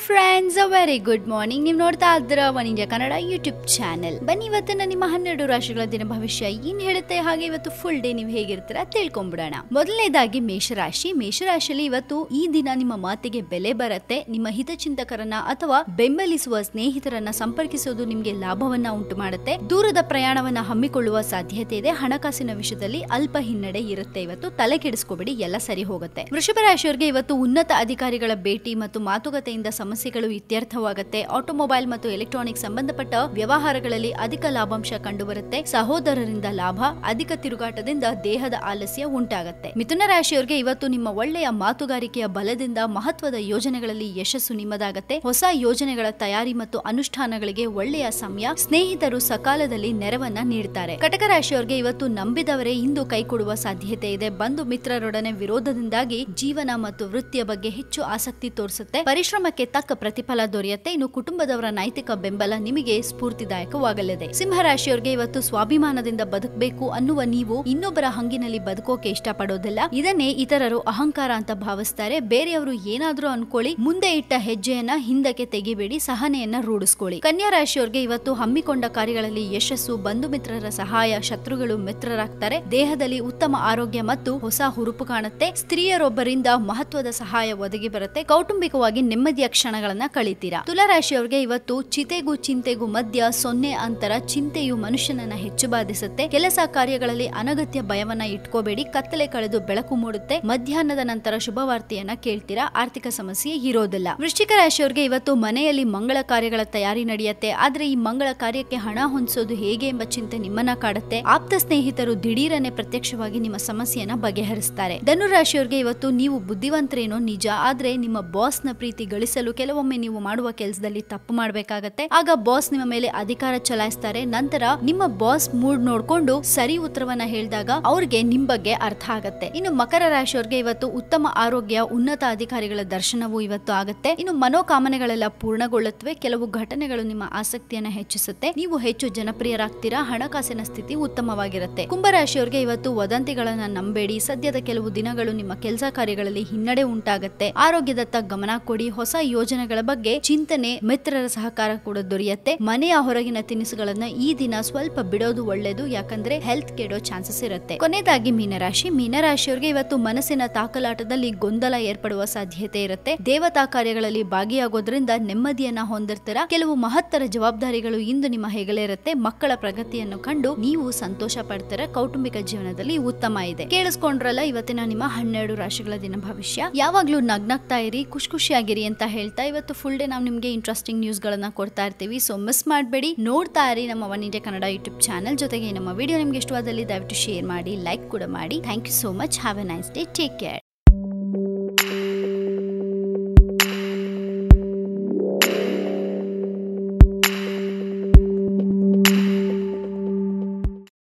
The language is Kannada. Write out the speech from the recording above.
friends uh very good morning ನೀವು ನೋಡ್ತಾ ಇದ್ದೀರಾ one India Kannada YouTube channel ಬನ್ನಿ ಇವತ್ತಿನ ನಿಮ್ಮ ಹನ್ನೆರಡು ರಾಶಿಗಳ ದಿನ ಭವಿಷ್ಯ ಏನ್ ಹೇಳುತ್ತೆ ಹಾಗೆ ಇವತ್ತು ಫುಲ್ ಡೇ ನೀವು ಹೇಗಿರ್ತೀರಾ ತಿಳ್ಕೊಂಡ್ಬಿಡೋಣ ಮೊದಲನೇದಾಗಿ ಮೇಷರಾಶಿ ಮೇಷರಾಶಿಯಲ್ಲಿ ಇವತ್ತು ಈ ದಿನ ನಿಮ್ಮ ಮಾತಿಗೆ ಬೆಲೆ ಬರುತ್ತೆ ನಿಮ್ಮ ಹಿತಚಿಂತಕರನ್ನ ಅಥವಾ ಬೆಂಬಲಿಸುವ ಸ್ನೇಹಿತರನ್ನ ಸಂಪರ್ಕಿಸೋದು ನಿಮ್ಗೆ ಲಾಭವನ್ನ ಉಂಟು ಮಾಡುತ್ತೆ ದೂರದ ಪ್ರಯಾಣವನ್ನ ಹಮ್ಮಿಕೊಳ್ಳುವ ಸಾಧ್ಯತೆ ಇದೆ ಹಣಕಾಸಿನ ವಿಷಯದಲ್ಲಿ ಅಲ್ಪ ಹಿನ್ನಡೆ ಇರುತ್ತೆ ಇವತ್ತು ತಲೆ ಕೆಡಿಸ್ಕೋಬೇಡಿ ಎಲ್ಲ ಸರಿ ಹೋಗುತ್ತೆ ವೃಷಭ ರಾಶಿಯವರಿಗೆ ಇವತ್ತು ಉನ್ನತ ಅಧಿಕಾರಿಗಳ ಭೇಟಿ ಮತ್ತು ಮಾತುಕತೆಯಿಂದ ಸಮಸ್ಯೆಗಳು ಇತ್ಯರ್ಥವಾಗುತ್ತೆ ಆಟೋಮೊಬೈಲ್ ಮತ್ತು ಎಲೆಕ್ಟ್ರಾನಿಕ್ ಸಂಬಂಧಪಟ್ಟ ವ್ಯವಹಾರಗಳಲ್ಲಿ ಅಧಿಕ ಲಾಭಾಂಶ ಕಂಡುಬರುತ್ತೆ ಸಹೋದರರಿಂದ ಲಾಭ ಅಧಿಕ ತಿರುಗಾಟದಿಂದ ದೇಹದ ಆಲಸ್ಯ ಉಂಟಾಗುತ್ತೆ ಮಿಥುನ ರಾಶಿಯವರಿಗೆ ಇವತ್ತು ನಿಮ್ಮ ಒಳ್ಳೆಯ ಮಾತುಗಾರಿಕೆಯ ಬಲದಿಂದ ಮಹತ್ವದ ಯೋಜನೆಗಳಲ್ಲಿ ಯಶಸ್ಸು ನಿಮ್ಮದಾಗತ್ತೆ ಹೊಸ ಯೋಜನೆಗಳ ತಯಾರಿ ಮತ್ತು ಅನುಷ್ಠಾನಗಳಿಗೆ ಒಳ್ಳೆಯ ಸಮಯ ಸ್ನೇಹಿತರು ಸಕಾಲದಲ್ಲಿ ನೆರವನ್ನ ನೀಡುತ್ತಾರೆ ಕಟಕ ರಾಶಿಯವರಿಗೆ ಇವತ್ತು ನಂಬಿದವರೇ ಇಂದು ಕೈಕೊಡುವ ಸಾಧ್ಯತೆ ಇದೆ ಬಂಧು ಮಿತ್ರರೊಡನೆ ವಿರೋಧದಿಂದಾಗಿ ಜೀವನ ಮತ್ತು ವೃತ್ತಿಯ ಬಗ್ಗೆ ಹೆಚ್ಚು ಆಸಕ್ತಿ ತೋರಿಸುತ್ತೆ ಪರಿಶ್ರಮಕ್ಕೆ ತಕ್ಕ ಪ್ರತಿಫಲ ದೊರೆಯುತ್ತೆ ಇನ್ನು ಕುಟುಂಬದವರ ನೈತಿಕ ಬೆಂಬಲ ನಿಮಗೆ ಸ್ಫೂರ್ತಿದಾಯಕವಾಗಲಿದೆ ಸಿಂಹರಾಶಿಯವರಿಗೆ ಇವತ್ತು ಸ್ವಾಭಿಮಾನದಿಂದ ಬದುಕಬೇಕು ಅನ್ನುವ ನೀವು ಇನ್ನೊಬ್ಬರ ಹಂಗಿನಲ್ಲಿ ಬದುಕೋಕೆ ಇಷ್ಟಪಡೋದಿಲ್ಲ ಇದನ್ನೇ ಇತರರು ಅಹಂಕಾರ ಅಂತ ಭಾವಿಸ್ತಾರೆ ಬೇರೆಯವರು ಏನಾದ್ರೂ ಅನ್ಕೊಳ್ಳಿ ಮುಂದೆ ಇಟ್ಟ ಹೆಜ್ಜೆಯನ್ನ ಹಿಂದಕ್ಕೆ ತೆಗಿಬೇಡಿ ಸಹನೆಯನ್ನ ರೂಢಿಸ್ಕೊಳ್ಳಿ ಕನ್ಯಾ ರಾಶಿಯವರಿಗೆ ಇವತ್ತು ಹಮ್ಮಿಕೊಂಡ ಕಾರ್ಯಗಳಲ್ಲಿ ಯಶಸ್ಸು ಬಂಧು ಮಿತ್ರರ ಸಹಾಯ ಶತ್ರುಗಳು ಮಿತ್ರರಾಗ್ತಾರೆ ದೇಹದಲ್ಲಿ ಉತ್ತಮ ಆರೋಗ್ಯ ಮತ್ತು ಹೊಸ ಹುರುಪು ಕಾಣುತ್ತೆ ಸ್ತ್ರೀಯರೊಬ್ಬರಿಂದ ಮಹತ್ವದ ಸಹಾಯ ಒದಗಿ ಬರುತ್ತೆ ಕೌಟುಂಬಿಕವಾಗಿ ನೆಮ್ಮದಿಯ ಕ್ಷಣಗಳನ್ನ ಕಳಿತೀರಾ ತುಲಾರಾಶಿಯವರಿಗೆ ಇವತ್ತು ಚಿತೆಗೂ ಚಿಂತೆಗೂ ಮಧ್ಯ ಸೊನ್ನೆ ಅಂತರ ಚಿಂತೆಯು ಮನುಷ್ಯನನ್ನ ಹೆಚ್ಚು ಬಾಧಿಸುತ್ತೆ ಕೆಲಸ ಕಾರ್ಯಗಳಲ್ಲಿ ಅನಗತ್ಯ ಭಯವನ್ನ ಇಟ್ಕೋಬೇಡಿ ಕತ್ತಲೆ ಕಳೆದು ಬೆಳಕು ಮೂಡುತ್ತೆ ಮಧ್ಯಾಹ್ನದ ನಂತರ ಶುಭವಾರ್ತೆಯನ್ನ ಕೇಳ್ತೀರಾ ಆರ್ಥಿಕ ಸಮಸ್ಯೆ ಇರೋದಿಲ್ಲ ವೃಶ್ಚಿಕ ರಾಶಿಯವರಿಗೆ ಇವತ್ತು ಮನೆಯಲ್ಲಿ ಮಂಗಳ ಕಾರ್ಯಗಳ ತಯಾರಿ ನಡೆಯುತ್ತೆ ಆದ್ರೆ ಈ ಮಂಗಳ ಕಾರ್ಯಕ್ಕೆ ಹಣ ಹೊಂದಿಸೋದು ಹೇಗೆ ಎಂಬ ಚಿಂತೆ ನಿಮ್ಮನ್ನ ಕಾಡುತ್ತೆ ಆಪ್ತ ಸ್ನೇಹಿತರು ದಿಢೀರನೆ ಪ್ರತ್ಯಕ್ಷವಾಗಿ ನಿಮ್ಮ ಸಮಸ್ಯೆಯನ್ನ ಬಗೆಹರಿಸ್ತಾರೆ ಧನುರಾಶಿಯವರಿಗೆ ಇವತ್ತು ನೀವು ಬುದ್ಧಿವಂತರೇನೋ ನಿಜ ಆದ್ರೆ ನಿಮ್ಮ ಬಾಸ್ ನ ಪ್ರೀತಿ ಗಳಿಸಲು ಕೆಲವೊಮ್ಮೆ ನೀವು ಮಾಡುವ ಕೆಲಸದಲ್ಲಿ ತಪ್ಪು ಮಾಡಬೇಕಾಗತ್ತೆ ಆಗ ಬಾಸ್ ನಿಮ್ಮ ಮೇಲೆ ಅಧಿಕಾರ ಚಲಾಯಿಸ್ತಾರೆ ನಂತರ ನಿಮ್ಮ ಬಾಸ್ ಮೂಡ್ ನೋಡ್ಕೊಂಡು ಸರಿ ಉತ್ತರವನ್ನ ಹೇಳಿದಾಗ ಅವ್ರಿಗೆ ನಿಮ್ ಬಗ್ಗೆ ಅರ್ಥ ಆಗತ್ತೆ ಇನ್ನು ಮಕರ ರಾಶಿಯವರಿಗೆ ಇವತ್ತು ಉತ್ತಮ ಆರೋಗ್ಯ ಉನ್ನತ ಅಧಿಕಾರಿಗಳ ದರ್ಶನವೂ ಇವತ್ತು ಆಗುತ್ತೆ ಇನ್ನು ಮನೋಕಾಮನೆಗಳೆಲ್ಲ ಪೂರ್ಣಗೊಳ್ಳುತ್ತವೆ ಕೆಲವು ಘಟನೆಗಳು ನಿಮ್ಮ ಆಸಕ್ತಿಯನ್ನ ಹೆಚ್ಚಿಸುತ್ತೆ ನೀವು ಹೆಚ್ಚು ಜನಪ್ರಿಯರಾಗ್ತೀರಾ ಹಣಕಾಸಿನ ಸ್ಥಿತಿ ಉತ್ತಮವಾಗಿರುತ್ತೆ ಕುಂಭರಾಶಿಯವರಿಗೆ ಇವತ್ತು ವದಂತಿಗಳನ್ನ ನಂಬೇಡಿ ಸದ್ಯದ ಕೆಲವು ದಿನಗಳು ನಿಮ್ಮ ಕೆಲಸ ಕಾರ್ಯಗಳಲ್ಲಿ ಹಿನ್ನಡೆ ಉಂಟಾಗತ್ತೆ ಆರೋಗ್ಯದತ್ತ ಗಮನ ಕೊಡಿ ಹೊಸ ಯೋಜನೆಗಳ ಬಗ್ಗೆ ಚಿಂತನೆ ಮಿತ್ರರ ಸಹಕಾರ ಕೂಡ ದೊರೆಯುತ್ತೆ ಮನೆಯ ಹೊರಗಿನ ತಿನಿಸುಗಳನ್ನ ಈ ದಿನ ಸ್ವಲ್ಪ ಬಿಡೋದು ಒಳ್ಳೇದು ಯಾಕಂದ್ರೆ ಹೆಲ್ತ್ ಕೆಡೋ ಚಾನ್ಸಸ್ ಇರುತ್ತೆ ಕೊನೆಯದಾಗಿ ಮೀನರಾಶಿ ಮೀನರಾಶಿಯವರಿಗೆ ಇವತ್ತು ಮನಸ್ಸಿನ ತಾಕಲಾಟದಲ್ಲಿ ಗೊಂದಲ ಏರ್ಪಡುವ ಸಾಧ್ಯತೆ ಇರುತ್ತೆ ದೇವತಾ ಕಾರ್ಯಗಳಲ್ಲಿ ಭಾಗಿಯಾಗೋದ್ರಿಂದ ನೆಮ್ಮದಿಯನ್ನ ಹೊಂದಿರ್ತೀರಾ ಕೆಲವು ಮಹತ್ತರ ಜವಾಬ್ದಾರಿಗಳು ಇಂದು ನಿಮ್ಮ ಹೆಗಲೇ ಇರುತ್ತೆ ಮಕ್ಕಳ ಪ್ರಗತಿಯನ್ನು ಕಂಡು ನೀವು ಸಂತೋಷ ಪಡ್ತೀರಾ ಕೌಟುಂಬಿಕ ಜೀವನದಲ್ಲಿ ಉತ್ತಮ ಇದೆ ಕೇಳಿಸ್ಕೊಂಡ್ರಲ್ಲ ಇವತ್ತಿನ ನಿಮ್ಮ ಹನ್ನೆರಡು ರಾಶಿಗಳ ದಿನ ಭವಿಷ್ಯ ಯಾವಾಗ್ಲೂ ನಗ್ನಗ್ತಾ ಇರಿ ಖುಷಿ ಖುಷಿಯಾಗಿರಿ ಅಂತ ಹೇಳ್ತಾ ಇವತ್ತು ಫುಲ್ ಡೇ ನಾವು ನಿಮ್ಗೆ ಇಂಟ್ರೆಸ್ಟಿಂಗ್ ನ್ಯೂಸ್ ಗಳನ್ನ ಕೊಡ್ತಾ ಇರ್ತೀವಿ ಸೊ ಮಿಸ್ ಮಾಡಬೇಡಿ ನೋಡ್ತಾ ಇರಿ ನಮ್ಮ one India Kannada YouTube channel ಜೊತೆಗೆ ನಮ್ಮ ವಿಡಿಯೋ ನಿಮ್ಗೆ ಇಷ್ಟವಾದಲ್ಲಿ ದಯವಿಟ್ಟು ಶೇರ್ ಮಾಡಿ ಲೈಕ್ ಕೂಡ ಮಾಡಿ thank you so much have a nice day take care